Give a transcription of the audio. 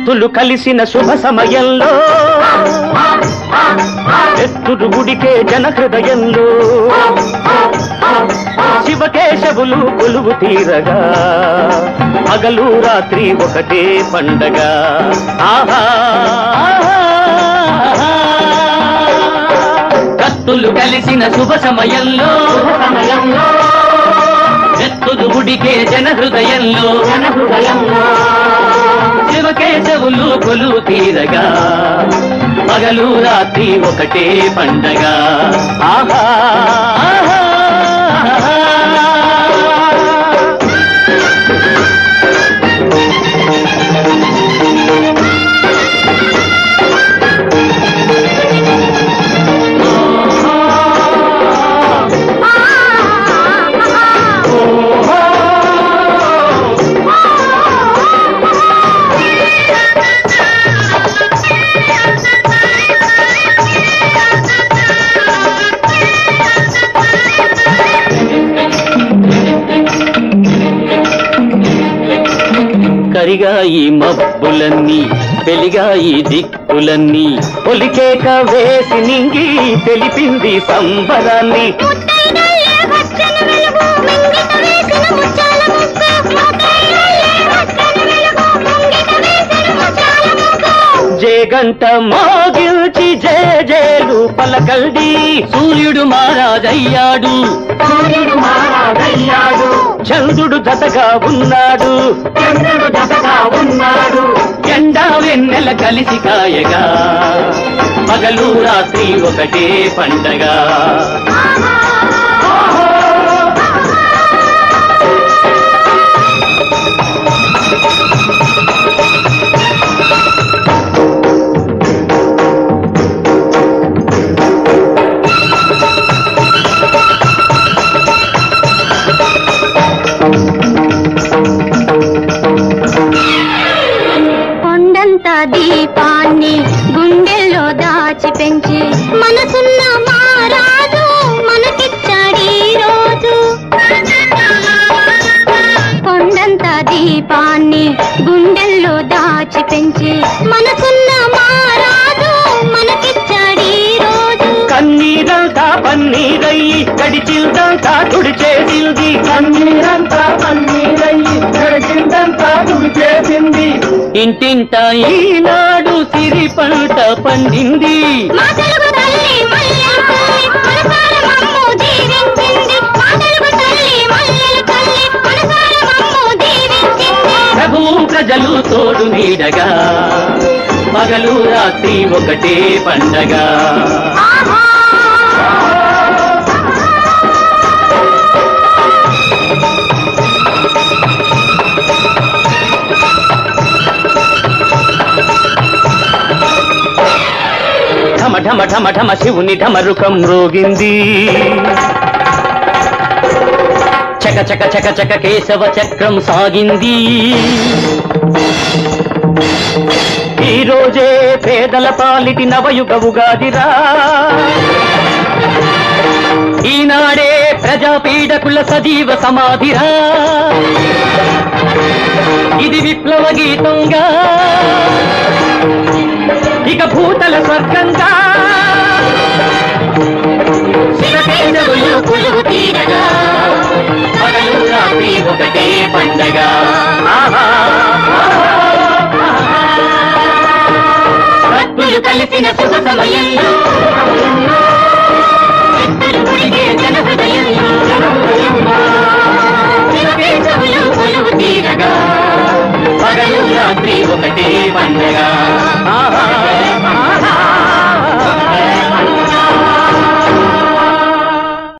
భక్తులు కలిసిన శుభ సమయంలో ఎత్తుడు గుడికే జన హృదయంలో శివకేశవులు కొలువు తీరగా పగలు రాత్రి ఒకటే పండగ ఆహా కత్తులు కలిసిన శుభ సమయంలో సమయంలో ఎత్తుడు గుడికే జన హృదయంలో జన హృదయంలో శివకేశవులు కొలువు తీరగా పగలు రాత్రి ఒకటే పండగ ఆహా ఆహా, ఆహా. కరిగా ఈ మబ్బులన్నీ పెలిగా ఈ దిక్కులన్నీ ఒలికేక వేసి నింగి తెలిపింది సంబరాన్ని ముత్తైదులే వచ్చెను వెలుగు, మింగిట వేసిన ముత్యాల ముగ్గు. ముత్తైదులే వచ్చెను వెలుగు, మింగిట వేసిన ముత్యాల ముగ్గు. జేగంట మోగిల్చి జేజేలు పలకల్డి సూర్యుడు మారాజయ్యాడు సూర్యుడు మారాదయ్యాడు చంద్రుడు జతగా ఉన్నాడు చంద్రుడు జతగా ఉన్నాడు ఎండా వెన్నెల కలిసి కాయగా పగలు రాత్రి ఒకటే పండగ కొండంత దీపాన్ని గుండెల్లో దాచి పెంచి మనసున్న మారాజు మనకిచ్చాడీ రోజు కొండంత దీపాన్ని గుండెల్లో దాచి పెంచి మనసున్న మారాజు మనకిచ్చాడీ రోజు కన్నీరంతా పన్నీరయ్యి గడిచిందంతా తుడిచేసింది కన్నీరంతా పన్నీరయ్యి గడిచిందంతా చేసింది ఇంటింట ఈనాడు సిరి పంట పండింది మా తెలుగు తల్లి మల్లెల తల్లి మనసార మమ్ము దీవించింది మా తెలుగు తల్లి మల్లెల తల్లి మనసార మమ్ము దీవించింది ప్రభు ప్రజలు తోడు నీడగా పగలు రాత్రి ఒకటే పండగ ఆహా ఢమ ఢమ ఢమ ఢమ శివుని ఢమరుకం రోగింది చక చక చక చక కేశవ చక్రం సాగింది ఈ రోజే పేదల పాలిటి నవయుగ ఉగాదిరా ఈనాడే ప్రజాపీడకుల సజీవ సమాధిరా ఇది విప్లవ గీతంగా ఇక భూతల స్వర్గంగా శివకేశవులు కొలువు తీరగా పగలు రాత్రి ఒకటే పండగ ఆహా, ఆహా. భక్తులు కలిసిన శుభ సమయంలో